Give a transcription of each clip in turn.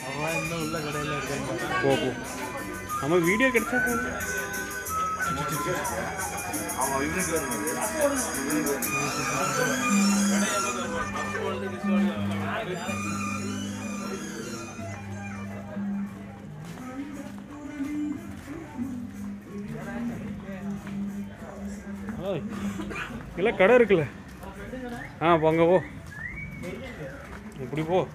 அவன் இன்னும் உள்ள கடையில் இருக்கேன் போ போ நம்ம வீடியோ கிடைச்சா போதும் ஓய், இல்லை கடை இருக்குல்ல ஆ போங்க போ இப்படி போ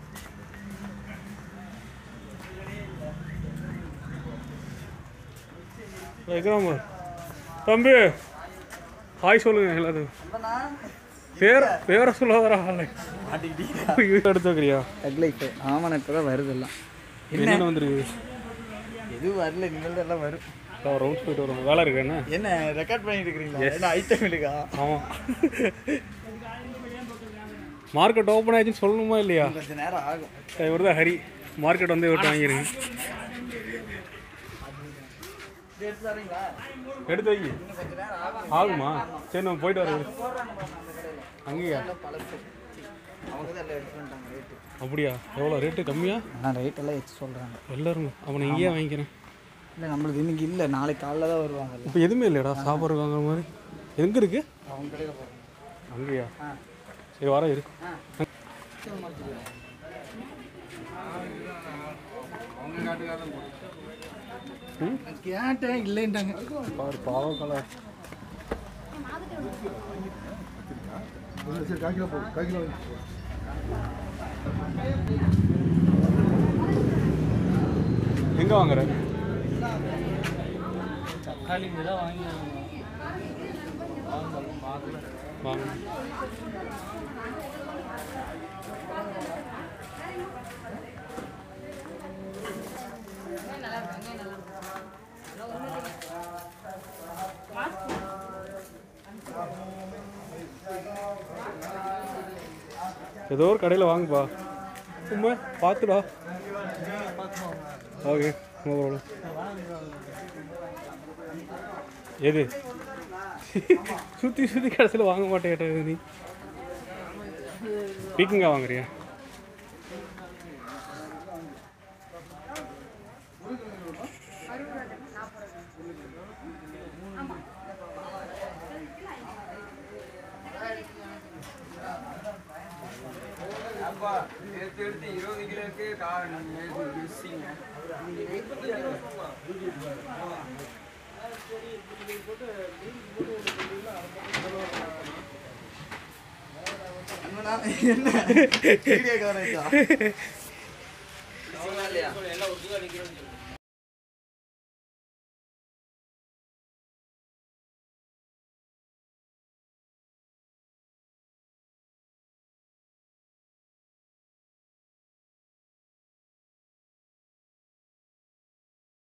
வைக்கிறாம தம்பி ஹாய் சொல்லுங்க எல்லாத்துக்கும் பேர் பேரை சொல்லாதரா ஆளை எடுத்து வைக்கிறியா தக் லைஃப் ஆமாண்ணா இப்போ தான் வருது எல்லாம் என்னென்ன வந்துருக்கு எதுவும் வரல இனிமேல் எல்லாம் வரும் ரவுண்ட்ஸ் போயிட்டு வரோம் வேலை இருக்கு என்ன என்ன ரெக்கார்ட் பண்ணிட்டு இருக்கிறீங்களா என்ன ஐட்டம் இருக்கா ஆமாம் மார்க்கெட் ஓப்பன் ஆயிடுச்சுன்னு சொல்லணுமா இல்லையா கொஞ்சம் நேரம் ஆகும் இவர் தான் ஹரி மார்க்கெட் வந்து இவர்கிட்ட வாங்கிருங்க எடுத்து தரீங்களா எடுத்து வை இன்னும் கொஞ்சம் நேரம் ஆகும் ஆகுமா சரி நம்ம போயிட்டு வரோம் அங்கேயா எல்லாம் பழசு அவங்க தான் எல்லாம் எடுத்து வந்துட்டாங்க ரேட்டு அப்படியா எவ்வளோ ரேட்டு கம்மியா நான் ரேட் எல்லாம் வச்சு சொல்கிறாங்க எல்லாரும் அப்போ நான் இங்கேயே வாங்கிக்கிறேன் இல்லை நம்மளுக்கு இன்னைக்கு இல்லை நாளைக்கு காலைல தான் வருவாங்க இப்போ எதுவுமே இல்லைடா சாப்பாடு வாங்குற மாதிரி எங்கே இருக்கு அவங்க கடையில் போகிறாங்க அங்கேயா ஆ சரி வர இரு ஆ அவங்க காட்டுக்காரன் ம் கேட்டேன் இல்லைன்ட்டாங்க பாரு பாவம் கலர் சரி கால் கிலோ போடு கால் கிலோ எங்கே வாங்குற தக்காளி தான் வாங்கி வாங்க ஏதோ ஒரு கடையில் வாங்குப்பா சும்மா பார்த்துடா ஓகே நோ ப்ராப்ளம் எது சுற்றி சுற்றி கடைசியில் வாங்க மாட்டேன் நீ பீக்கிங்கா வாங்குறியா என்ன வீடியோ கவரேஜா